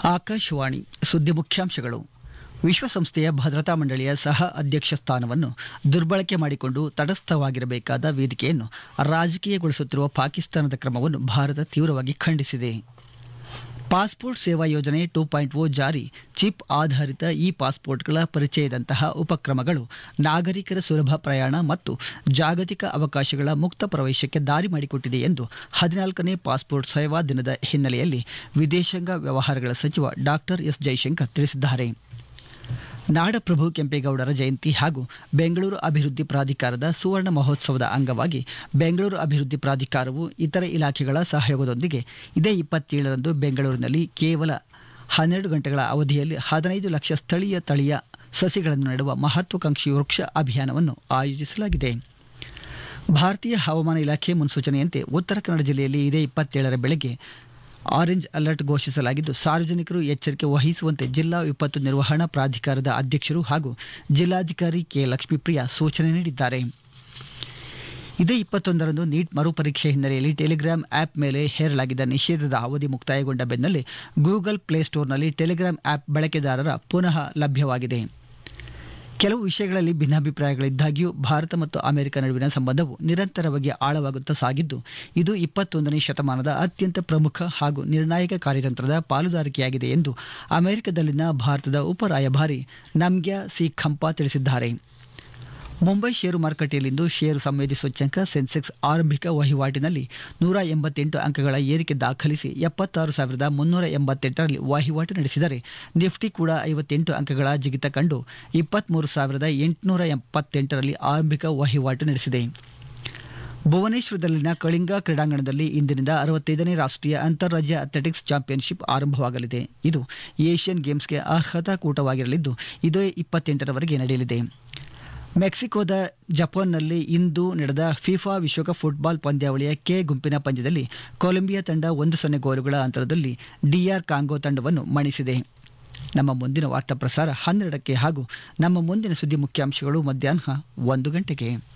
ಆಕಾಶವಾಣಿ ಸುದ್ದಿ ಮುಖ್ಯಾಂಶಗಳು ವಿಶ್ವಸಂಸ್ಥೆಯ ಭದ್ರತಾ ಮಂಡಳಿಯ ಸಹ ಅಧ್ಯಕ್ಷ ಸ್ಥಾನವನ್ನು ದುರ್ಬಳಕೆ ಮಾಡಿಕೊಂಡು ತಟಸ್ಥವಾಗಿರಬೇಕಾದ ವೇದಿಕೆಯನ್ನು ರಾಜಕೀಯಗೊಳಿಸುತ್ತಿರುವ ಪಾಕಿಸ್ತಾನದ ಕ್ರಮವನ್ನು ಭಾರತ ತೀವ್ರವಾಗಿ ಖಂಡಿಸಿದೆ ಪಾಸ್ಪೋರ್ಟ್ ಸೇವಾ ಯೋಜನೆ ಟೂ ಪಾಯಿಂಟ್ ಓ ಜಾರಿ ಚಿಪ್ ಆಧಾರಿತ ಇ ಪಾಸ್ಪೋರ್ಟ್ಗಳ ಪರಿಚಯದಂತಹ ಉಪಕ್ರಮಗಳು ನಾಗರಿಕರ ಸುಲಭ ಪ್ರಯಾಣ ಮತ್ತು ಜಾಗತಿಕ ಅವಕಾಶಗಳ ಮುಕ್ತ ಪ್ರವೇಶಕ್ಕೆ ದಾರಿ ಮಾಡಿಕೊಟ್ಟಿದೆ ಎಂದು ಹದಿನಾಲ್ಕನೇ ಪಾಸ್ಪೋರ್ಟ್ ಸೇವಾ ದಿನದ ಹಿನ್ನೆಲೆಯಲ್ಲಿ ವಿದೇಶಾಂಗ ವ್ಯವಹಾರಗಳ ಸಚಿವ ಡಾಕ್ಟರ್ ಎಸ್ ಜೈಶಂಕರ್ ತಿಳಿಸಿದ್ದಾರೆ ನಾಡಪ್ರಭು ಕೆಂಪೇಗೌಡರ ಜಯಂತಿ ಹಾಗೂ ಬೆಂಗಳೂರು ಅಭಿವೃದ್ಧಿ ಪ್ರಾಧಿಕಾರದ ಸುವರ್ಣ ಮಹೋತ್ಸವದ ಅಂಗವಾಗಿ ಬೆಂಗಳೂರು ಅಭಿವೃದ್ಧಿ ಪ್ರಾಧಿಕಾರವು ಇತರೆ ಇಲಾಖೆಗಳ ಸಹಯೋಗದೊಂದಿಗೆ ಇದೇ ಇಪ್ಪತ್ತೇಳರಂದು ಬೆಂಗಳೂರಿನಲ್ಲಿ ಕೇವಲ ಹನ್ನೆರಡು ಗಂಟೆಗಳ ಅವಧಿಯಲ್ಲಿ ಹದಿನೈದು ಲಕ್ಷ ಸ್ಥಳೀಯ ತಳಿಯ ಸಸಿಗಳನ್ನು ನೆಡುವ ಮಹತ್ವಾಕಾಂಕ್ಷಿ ವೃಕ್ಷ ಅಭಿಯಾನವನ್ನು ಆಯೋಜಿಸಲಾಗಿದೆ ಭಾರತೀಯ ಹವಾಮಾನ ಇಲಾಖೆ ಮುನ್ಸೂಚನೆಯಂತೆ ಉತ್ತರ ಕನ್ನಡ ಜಿಲ್ಲೆಯಲ್ಲಿ ಇದೇ ಇಪ್ಪತ್ತೇಳರ ಬೆಳಗ್ಗೆ ಆರೆಂಜ್ ಅಲರ್ಟ್ ಘೋಷಿಸಲಾಗಿದ್ದು ಸಾರ್ವಜನಿಕರು ಎಚ್ಚರಿಕೆ ವಹಿಸುವಂತೆ ಜಿಲ್ಲಾ ವಿಪತ್ತು ನಿರ್ವಹಣಾ ಪ್ರಾಧಿಕಾರದ ಅಧ್ಯಕ್ಷರು ಹಾಗೂ ಜಿಲ್ಲಾಧಿಕಾರಿ ಕೆ ಲಕ್ಷ್ಮೀಪ್ರಿಯ ಸೂಚನೆ ನೀಡಿದ್ದಾರೆ ಇದೇ ಇಪ್ಪತ್ತೊಂದರಂದು ನೀಟ್ ಮರುಪರೀಕ್ಷೆ ಹಿನ್ನೆಲೆಯಲ್ಲಿ ಟೆಲಿಗ್ರಾಮ್ ಆ್ಯಪ್ ಮೇಲೆ ಹೇರಲಾಗಿದ್ದ ನಿಷೇಧದ ಅವಧಿ ಮುಕ್ತಾಯಗೊಂಡ ಬೆನ್ನಲ್ಲೇ ಗೂಗಲ್ ಪ್ಲೇಸ್ಟೋರ್ನಲ್ಲಿ ಟೆಲಿಗ್ರಾಮ್ ಆ್ಯಪ್ ಬಳಕೆದಾರರ ಪುನಃ ಲಭ್ಯವಾಗಿದೆ ಕೆಲವು ವಿಷಯಗಳಲ್ಲಿ ಭಿನ್ನಾಭಿಪ್ರಾಯಗಳಿದ್ದಾಗ್ಯೂ ಭಾರತ ಮತ್ತು ಅಮೆರಿಕ ನಡುವಿನ ಸಂಬಂಧವು ನಿರಂತರವಾಗಿ ಆಳವಾಗುತ್ತಾ ಸಾಗಿದ್ದು ಇದು ಇಪ್ಪತ್ತೊಂದನೇ ಶತಮಾನದ ಅತ್ಯಂತ ಪ್ರಮುಖ ಹಾಗೂ ನಿರ್ಣಾಯಕ ಕಾರ್ಯತಂತ್ರದ ಪಾಲುದಾರಿಕೆಯಾಗಿದೆ ಎಂದು ಅಮೆರಿಕದಲ್ಲಿನ ಭಾರತದ ಉಪರಾಯಭಾರಿ ನಮ್ಗ್ಯಾ ಸಿ ಖಂಪಾ ತಿಳಿಸಿದ್ದಾರೆ ಮುಂಬೈ ಷೇರು ಮಾರುಕಟ್ಟೆಯಲ್ಲಿಂದು ಷೇರು ಸಂವೇದಿ ಸೂಚ್ಯಂಕ ಸೆನ್ಸೆಕ್ಸ್ ಆರಂಭಿಕ ವಹಿವಾಟಿನಲ್ಲಿ ನೂರ ಎಂಬತ್ತೆಂಟು ಅಂಕಗಳ ಏರಿಕೆ ದಾಖಲಿಸಿ ಎಪ್ಪತ್ತಾರು ಸಾವಿರದ ಮುನ್ನೂರ ಎಂಬತ್ತೆಂಟರಲ್ಲಿ ವಹಿವಾಟು ನಡೆಸಿದರೆ ನಿಫ್ಟಿ ಕೂಡ ಐವತ್ತೆಂಟು ಅಂಕಗಳ ಜಿಗಿತ ಕಂಡು ಇಪ್ಪತ್ತ್ಮೂರು ಸಾವಿರದ ಎಂಟುನೂರ ಎಪ್ಪತ್ತೆಂಟರಲ್ಲಿ ಆರಂಭಿಕ ವಹಿವಾಟು ನಡೆಸಿದೆ ಭುವನೇಶ್ವರದಲ್ಲಿನ ಕಳಿಂಗ ಕ್ರೀಡಾಂಗಣದಲ್ಲಿ ಇಂದಿನಿಂದ ಅರವತ್ತೈದನೇ ರಾಷ್ಟ್ರೀಯ ಅಂತಾರಾಜ್ಯ ಅಥ್ಲೆಟಿಕ್ಸ್ ಚಾಂಪಿಯನ್ಶಿಪ್ ಆರಂಭವಾಗಲಿದೆ ಇದು ಏಷ್ಯನ್ ಗೇಮ್ಸ್ಗೆ ಅರ್ಹತಾ ಕೂಟವಾಗಿರಲಿದ್ದು ಇದೇ ಇಪ್ಪತ್ತೆಂಟರವರೆಗೆ ನಡೆಯಲಿದೆ ಮೆಕ್ಸಿಕೋದ ಜಪಾನ್ನಲ್ಲಿ ಇಂದು ನಡೆದ ಫಿಫಾ ವಿಶ್ವಕಪ್ ಫುಟ್ಬಾಲ್ ಪಂದ್ಯಾವಳಿಯ ಕೆ ಗುಂಪಿನ ಪಂದ್ಯದಲ್ಲಿ ಕೊಲಂಬಿಯಾ ತಂಡ ಒಂದು ಸೊನ್ನೆ ಗೋಲುಗಳ ಅಂತರದಲ್ಲಿ ಡಿಆರ್ ಕಾಂಗೋ ತಂಡವನ್ನು ಮಣಿಸಿದೆ ನಮ್ಮ ಮುಂದಿನ ವಾರ್ತಾ ಪ್ರಸಾರ ಹನ್ನೆರಡಕ್ಕೆ ಹಾಗೂ ನಮ್ಮ ಮುಂದಿನ ಸುದ್ದಿ ಮುಖ್ಯಾಂಶಗಳು ಮಧ್ಯಾಹ್ನ ಒಂದು ಗಂಟೆಗೆ